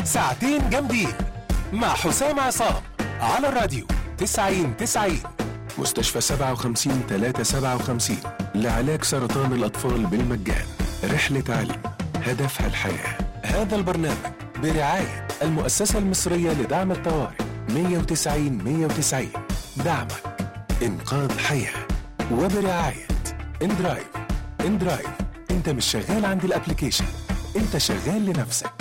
ساعتين جامدين مع حسام عصام على الراديو 90 90 مستشفى 57 357 لعلاج سرطان الأطفال بالمجان رحلة علم هدفها الحياة هذا البرنامج برعاية المؤسسة المصرية لدعم الطوارئ 190 190 دعمك إنقاذ حياة وبرعاية اندرايف اندرايف انت مش شغال عند الابليكيشن انت شغال لنفسك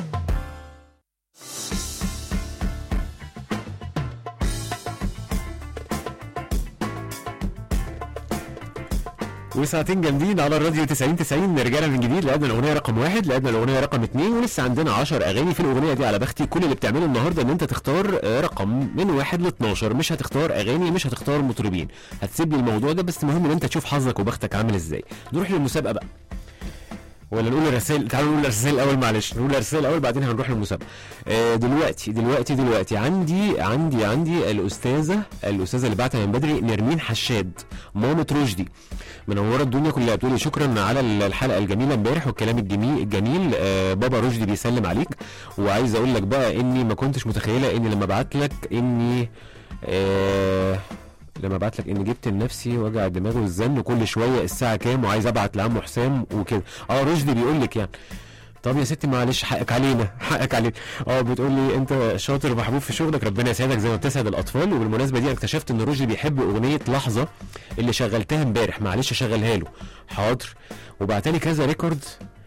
وساعتين جامدين على الراديو 90 90 رجعنا من جديد لعبنا الاغنيه رقم واحد لعبنا الاغنيه رقم اثنين ولسه عندنا 10 اغاني في الاغنيه دي على بختي كل اللي بتعمله النهارده ان انت تختار آه، رقم من واحد ل 12 مش هتختار اغاني مش هتختار مطربين هتسيب لي الموضوع ده بس المهم ان انت تشوف حظك وبختك عامل ازاي نروح للمسابقه بقى ولا نقول الرسائل تعالوا نقول الرسائل الاول معلش نقول الرسائل الاول بعدين هنروح للمسابقه آه، دلوقتي دلوقتي دلوقتي عندي عندي عندي الاستاذه الاستاذه اللي بعتها من بدري نرمين حشاد مامة رشدي منوره الدنيا كلها بتقولي شكرا على الحلقه الجميله امبارح والكلام الجميل الجميل آه بابا رشدي بيسلم عليك وعايز اقول لك بقى اني ما كنتش متخيله اني لما ابعت لك اني آه لما ابعت لك اني جبت لنفسي وجع دماغ والزن كل شويه الساعه كام وعايز ابعت لعمو حسام وكده اه رشدي بيقول لك يعني طب يا ستي معلش حقك علينا حقك علينا اه بتقول لي انت شاطر ومحبوب في شغلك ربنا يسعدك زي ما بتسعد الاطفال وبالمناسبه دي انا اكتشفت ان رشدي بيحب اغنيه لحظه اللي شغلتها امبارح معلش اشغلها له حاضر وبعتلي كذا ريكورد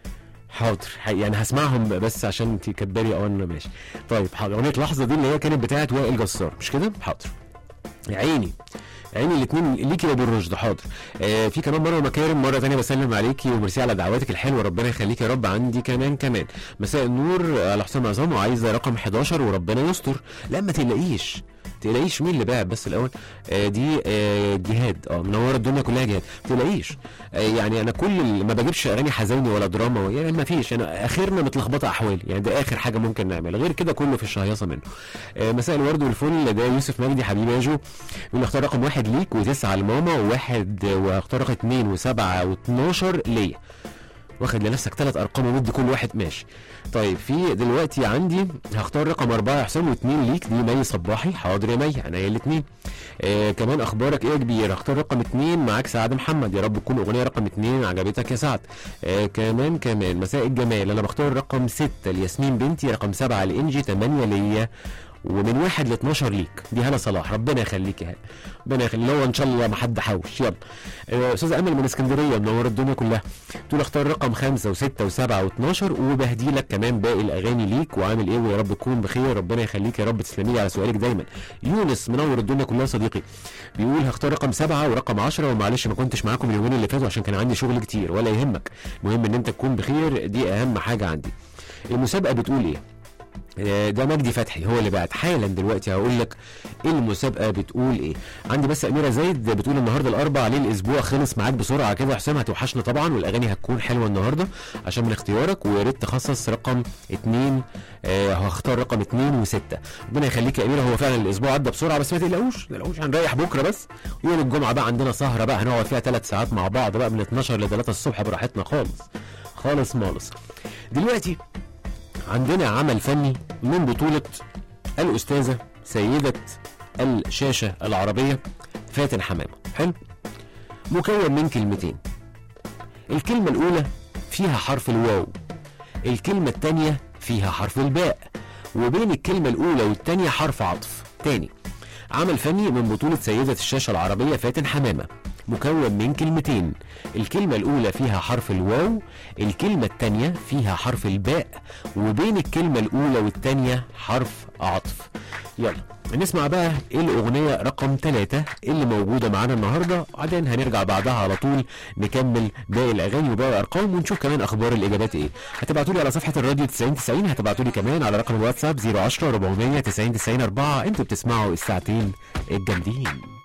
حاضر ح- يعني هسمعهم بس عشان انت كداري او انا ماشي طيب حاضر اغنيه لحظه دي اللي هي كانت بتاعت وائل جسار مش كده حاضر يا عيني عيني الاثنين ليكي يا ابو الرشد حاضر آه في كمان مره مكارم مره تانية بسلم عليكي وميرسي على دعواتك الحلوه ربنا يخليك يا رب عندي كمان كمان مساء النور على حسام عصام وعايزه رقم 11 وربنا يستر لا ما تقلقيش تقلقيش مين اللي باع بس الاول آه دي آه جهاد اه منوره الدنيا كلها جهاد ما تقلقيش آه يعني انا كل ال- ما بجيبش اغاني حزيني ولا دراما يعني ما فيش انا اخرنا متلخبطه احوالي يعني ده اخر حاجه ممكن نعملها غير كده كله في الشهيصه منه آه مساء الورد والفل ده يوسف مجدي حبيبي يا جو يقول اختار رقم واحد ليك وتسعه لماما وواحد واختار رقم اثنين وسبعه و12 ليا واخد لنفسك ثلاث ارقام ومدي كل واحد ماشي طيب في دلوقتي عندي هختار رقم أربعة يا حسام واثنين ليك دي مي صباحي حاضر يا مي انا الاثنين آه كمان اخبارك ايه يا كبير هختار رقم اثنين معاك سعد محمد يا رب تكون اغنيه رقم اثنين عجبتك يا سعد آه كمان كمان مساء الجمال انا بختار رقم ستة لياسمين بنتي رقم سبعة لانجي ثمانية ليا ومن واحد ل 12 ليك دي هلا صلاح ربنا يخليك يا هلا ربنا يخليك لو ان شاء الله ما حد حوش يلا آه، استاذه امل من اسكندريه منوره الدنيا كلها تقول اختار رقم خمسة وستة وسبعة و12 وبهدي لك كمان باقي الاغاني ليك وعامل ايه ويا رب تكون بخير ربنا يخليك يا رب تسلمي لي على سؤالك دايما يونس منور الدنيا كلها صديقي بيقول هختار رقم سبعة ورقم عشرة ومعلش ما كنتش معاكم اليومين اللي فاتوا عشان كان عندي شغل كتير ولا يهمك المهم ان انت تكون بخير دي اهم حاجه عندي المسابقه بتقول ايه آه، ده مجدي فتحي هو اللي بعت حالا دلوقتي هقول لك ايه المسابقه بتقول ايه عندي بس اميره زايد بتقول النهارده الاربع عليه الاسبوع خلص معاك بسرعه كده يا حسام هتوحشنا طبعا والاغاني هتكون حلوه النهارده عشان من اختيارك ويا ريت تخصص رقم اتنين آه هختار رقم اتنين وسته ربنا يخليك يا اميره هو فعلا الاسبوع عدى بسرعه بس ما تقلقوش ما تقلقوش هنريح بكره بس يوم الجمعه بقى عندنا سهره بقى هنقعد فيها ثلاث ساعات مع بعض بقى من 12 ل 3 الصبح براحتنا خالص خالص مالص دلوقتي عندنا عمل فني من بطولة الأستاذة سيدة الشاشة العربية فاتن حمامة حلو مكون من كلمتين الكلمة الأولى فيها حرف الواو الكلمة الثانية فيها حرف الباء وبين الكلمة الأولى والثانية حرف عطف تاني عمل فني من بطولة سيدة الشاشة العربية فاتن حمامة مكون من كلمتين الكلمة الأولى فيها حرف الواو الكلمة الثانية فيها حرف الباء وبين الكلمة الأولى والثانية حرف عطف يلا نسمع بقى ايه الأغنية رقم ثلاثة اللي موجودة معانا النهاردة وبعدين هنرجع بعدها على طول نكمل باقي الأغاني وباقي الأرقام ونشوف كمان أخبار الإجابات ايه هتبعتوا لي على صفحة الراديو 9090 هتبعتوا لي كمان على رقم الواتساب 010 400 90 90 4 انتوا بتسمعوا الساعتين الجامدين